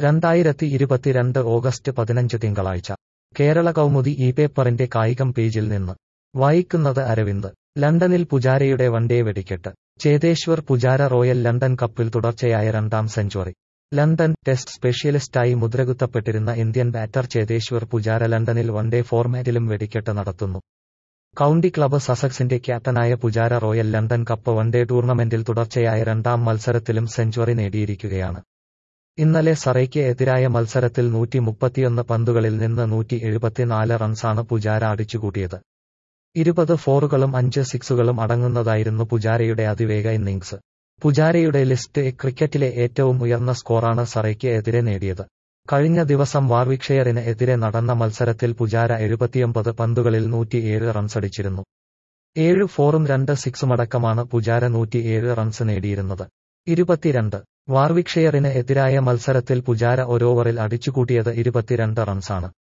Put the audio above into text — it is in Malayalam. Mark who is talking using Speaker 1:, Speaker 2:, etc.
Speaker 1: രണ്ടായിരത്തി ഇരുപത്തിരണ്ട് ഓഗസ്റ്റ് പതിനഞ്ച് തിങ്കളാഴ്ച കേരള കൗമുദി ഈ പേപ്പറിന്റെ കായികം പേജിൽ നിന്ന് വായിക്കുന്നത് അരവിന്ദ് ലണ്ടനിൽ പുജാരയുടെ വൺഡേ വെടിക്കെട്ട് ചേതേശ്വർ പുജാര റോയൽ ലണ്ടൻ കപ്പിൽ തുടർച്ചയായ രണ്ടാം സെഞ്ചുറി ലണ്ടൻ ടെസ്റ്റ് സ്പെഷ്യലിസ്റ്റായി മുദ്രകുത്തപ്പെട്ടിരുന്ന ഇന്ത്യൻ ബാറ്റർ ചേതേശ്വർ പുജാര ലണ്ടനിൽ വൺഡേ ഫോർമാറ്റിലും വെടിക്കെട്ട് നടത്തുന്നു കൗണ്ടി ക്ലബ്ബ് സസക്സിന്റെ ക്യാപ്റ്റനായ Pujara Royal London Cup one day ടൂർണമെന്റിൽ തുടർച്ചയായ രണ്ടാം മത്സരത്തിലും സെഞ്ചുറി നേടിയിരിക്കുകയാണ് ഇന്നലെ സറയ്ക്ക് എതിരായ മത്സരത്തിൽ നൂറ്റി മുപ്പത്തിയൊന്ന് പന്തുകളിൽ നിന്ന് നൂറ്റി എഴുപത്തിനാല് റൺസാണ് പുജാര അടിച്ചുകൂട്ടിയത് ഇരുപത് ഫോറുകളും അഞ്ച് സിക്സുകളും അടങ്ങുന്നതായിരുന്നു പുജാരയുടെ അതിവേഗ ഇന്നിംഗ്സ് പുജാരയുടെ ലിസ്റ്റ് ക്രിക്കറ്റിലെ ഏറ്റവും ഉയർന്ന സ്കോറാണ് സറയ്ക്ക് എതിരെ നേടിയത് കഴിഞ്ഞ ദിവസം വാർവിക്ഷയറിന് എതിരെ നടന്ന മത്സരത്തിൽ പുജാര എഴുപത്തിയൊമ്പത് പന്തുകളിൽ നൂറ്റിയേഴ് റൺസടിച്ചിരുന്നു ഏഴ് ഫോറും രണ്ട് സിക്സുമടക്കമാണ് പുജാര നൂറ്റിയേഴ് റൺസ് നേടിയിരുന്നത് ഇരുപത്തിരണ്ട് വാർവിക്ഷയറിന് എതിരായ മത്സരത്തിൽ പുജാര ഒരോവറിൽ അടിച്ചുകൂട്ടിയത് ഇരുപത്തിരണ്ട് റൺസാണ്